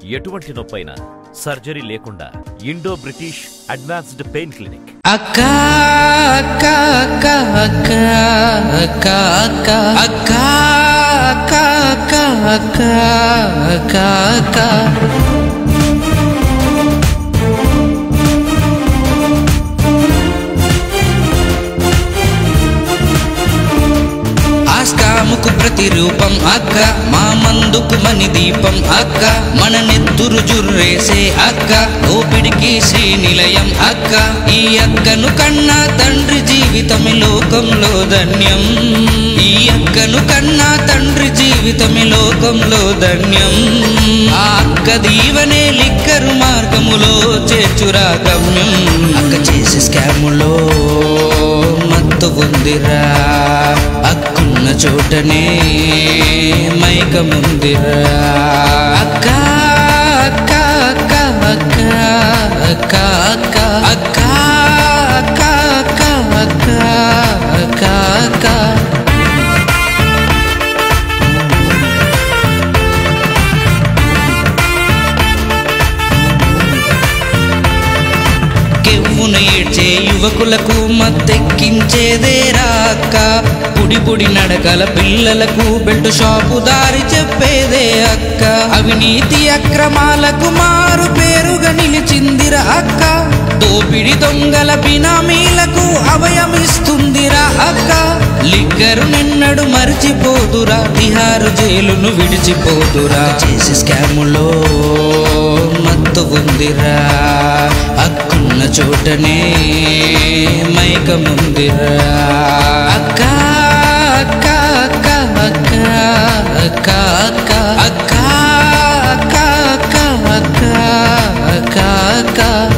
ఎటువంటి నొప్పైనా సర్జరీ లేకుండా Indo British advanced pain clinic అక్క అక్క అక్క అక్క అక్క అక్క అక్క అక్క అక్క అక్క అక్క అక్క ఆస్కాముకు ప్రతిరూపం అక్క మా మందుకు మణి దీపం అక్క మన నెత్తురు జుర్రేసే అక్క ఓపిడికి శ్రీనిలయం అక్క ఈ అక్కను కన్నా తండ్రి జీవితమి లోకంలో ధన్యం ఈ అక్కను కన్నా తండ్రి జీవితమి లోకంలో ధన్యం ఆ అక్క దీవనే లిక్కరు మార్గములో చేర్చురా గమ్యం అక్క చేసే స్కాములో మత్తు ఉందిరా అక్కున్న చోటనే మైకముందిరా అక్క అక్క అక్క అక్క అక్క అక్క అక్క అక్క అక్క అక్క అక్క అక్క కెవ్వున ఏడ్చే యువకులకు మత్తెక్కించేదే రాక్క పుడి పుడి నడకల పిల్లలకు బెల్ట్ షాపు దారి చెప్పేదే అక్క అవినీతి అక్రమాలకు మారు పేరుగా నిలిచిందిరా అక్క దోపిడి దొంగల బినామీలకు అభయమిస్తుందిరా అక్క లిక్కరు నిన్నడు మరిచిపోదురా తిహారు జైలును విడిచిపోదురా చేసే స్కాములో మత్తు ఉందిరా అక్కున్న చోటనే మైకముందిరా అక్క అక్క అక్క అక్క అక్క అక్క అక్క అక్క అక్క అక్క అక్క అక్క